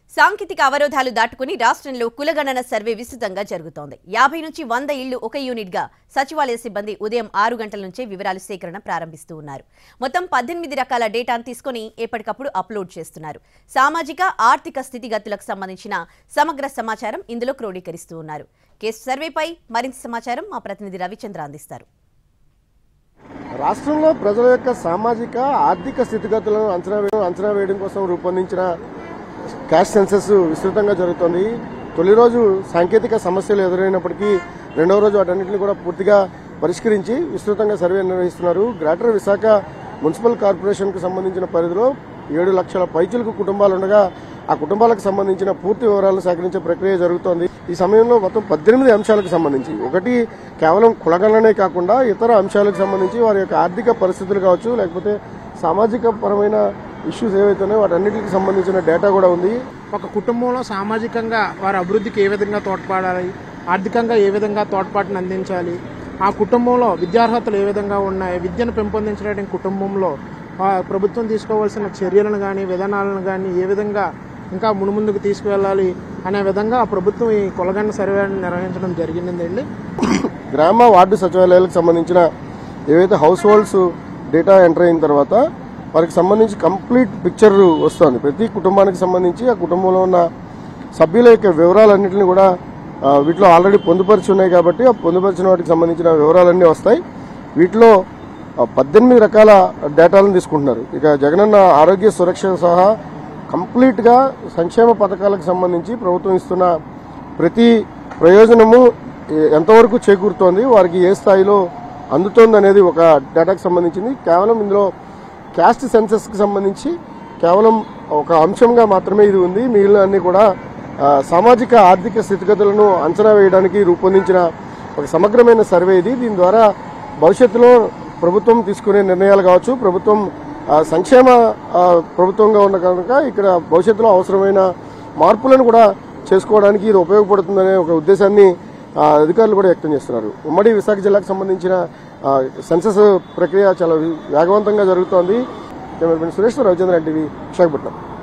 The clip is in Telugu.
సాంకేతిక అవరోధాలు దాటుకుని రాష్ట్రంలో కులగణన సర్వే విస్తృతంగా జరుగుతోంది యాభై నుంచి వంద ఇళ్లు ఒక యూనిట్ గా సచివాలయ సిబ్బంది ఉదయం ఆరు గంటల నుంచే వివరాలు సేకరణ ప్రారంభిస్తూ ఉన్నారు మొత్తం పద్దెనిమిది రకాల డేటాను తీసుకుని ఎప్పటికప్పుడు అప్లోడ్ చేస్తున్నారు సామాజిక ఆర్థిక స్థితిగతులకు సంబంధించిన సమగ్ర సమాచారం ఇందులో క్రోడీకరిస్తూ ఉన్నారు కేసు సర్వేపై మరింత సమాచారం మా ప్రతినిధి రవిచంద్ర అందిస్తారు రాష్ట్రంలో ప్రజల యొక్క సామాజిక ఆర్థిక స్థితిగతులను అంచనా వేయడం అంచనా వేయడం కోసం రూపొందించిన క్యాష్ సెన్సెస్ విస్తృతంగా జరుగుతోంది తొలి రోజు సాంకేతిక సమస్యలు ఎదురైనప్పటికీ రెండవ రోజు వాటన్నింటిని కూడా పూర్తిగా పరిష్కరించి విస్తృతంగా సర్వే నిర్వహిస్తున్నారు గ్రేటర్ విశాఖ మున్సిపల్ కార్పొరేషన్కు సంబంధించిన పరిధిలో ఏడు లక్షల పైచులకు కుటుంబాలు ఉండగా ఆ కుటుంబాలకు సంబంధించిన పూర్తి వివరాలను సేకరించే ప్రక్రియ జరుగుతోంది ఈ సమయంలో మొత్తం పద్దెనిమిది అంశాలకు సంబంధించి ఒకటి కేవలం కులగణనే కాకుండా ఇతర అంశాలకు సంబంధించి వారి యొక్క ఆర్థిక పరిస్థితులు కావచ్చు లేకపోతే సామాజిక పరమైన ఇష్యూస్ ఏవైతున్నాయో వాటన్నిటికి సంబంధించిన డేటా కూడా ఉంది ఒక కుటుంబంలో సామాజికంగా వారి అభివృద్ధికి ఏ విధంగా తోడ్పడాలి ఆర్థికంగా ఏ విధంగా తోడ్పాటును అందించాలి ఆ కుటుంబంలో విద్యార్హతలు ఏ విధంగా ఉన్నాయి విద్యను పెంపొందించడానికి కుటుంబంలో ఆ, ప్రభుత్వం తీసుకోవాల్సిన చర్యలను కానీ విధానాలను కానీ ఏ విధంగా ఇంకా మునుముందుకు తీసుకువెళ్ళాలి అనే విధంగా ఆ ప్రభుత్వం ఈ కొలగండ సర్వేని నిర్వహించడం జరిగిందండి గ్రామ వార్డు సచివాలయాలకు సంబంధించిన ఏవైతే హౌస్ హోల్డ్స్ డేటా ఎంటర్ అయిన తర్వాత వారికి సంబంధించి కంప్లీట్ పిక్చర్ వస్తుంది ప్రతి కుటుంబానికి సంబంధించి ఆ కుటుంబంలో ఉన్న సభ్యుల యొక్క వివరాలన్నింటినీ కూడా ఆ, వీటిలో ఆల్రెడీ పొందుపరిచి ఉన్నాయి కాబట్టి ఆ పొందుపరిచిన వాటికి సంబంధించిన వివరాలన్నీ వస్తాయి వీటిలో ఆ, పద్దెనిమిది రకాల డేటాలను తీసుకుంటున్నారు ఇక జగనన్న ఆరోగ్య సురక్ష సహా కంప్లీట్గా సంక్షేమ పథకాలకు సంబంధించి ప్రభుత్వం ఇస్తున్న ప్రతి ప్రయోజనము ఎ- ఎంతవరకు చేకూరుతోంది వారికి ఏ స్థాయిలో అందుతోంది అనేది ఒక డేటాకు సంబంధించింది కేవలం ఇందులో క్యాస్ట్ సెన్సెస్కి సంబంధించి కేవలం ఒక అంశంగా మాత్రమే ఇది ఉంది మిగిలిన అన్ని కూడా ఆ, సామాజిక ఆర్థిక స్థితిగతులను అంచనా వేయడానికి రూపొందించిన ఒక సమగ్రమైన సర్వే ఇది దీని ద్వారా భవిష్యత్తులో ప్రభుత్వం తీసుకునే నిర్ణయాలు కావచ్చు ప్రభుత్వం ఆ, సంక్షేమ ఆ, ప్రభుత్వంగా ఉన్న కనుక ఇక్కడ భవిష్యత్తులో అవసరమైన మార్పులను కూడా చేసుకోవడానికి ఇది ఉపయోగపడుతుందనే ఒక ఉద్దేశాన్ని ఆ, అధికారులు కూడా వ్యక్తం చేస్తున్నారు ఉమ్మడి విశాఖ జిల్లాకు సంబంధించిన ఆ, సెన్సస్ ప్రక్రియ చాలా వేగవంతంగా జరుగుతోంది కెమెరామెన్ సురేష్ రవిచంద్ర టీవీ విశాఖపట్నం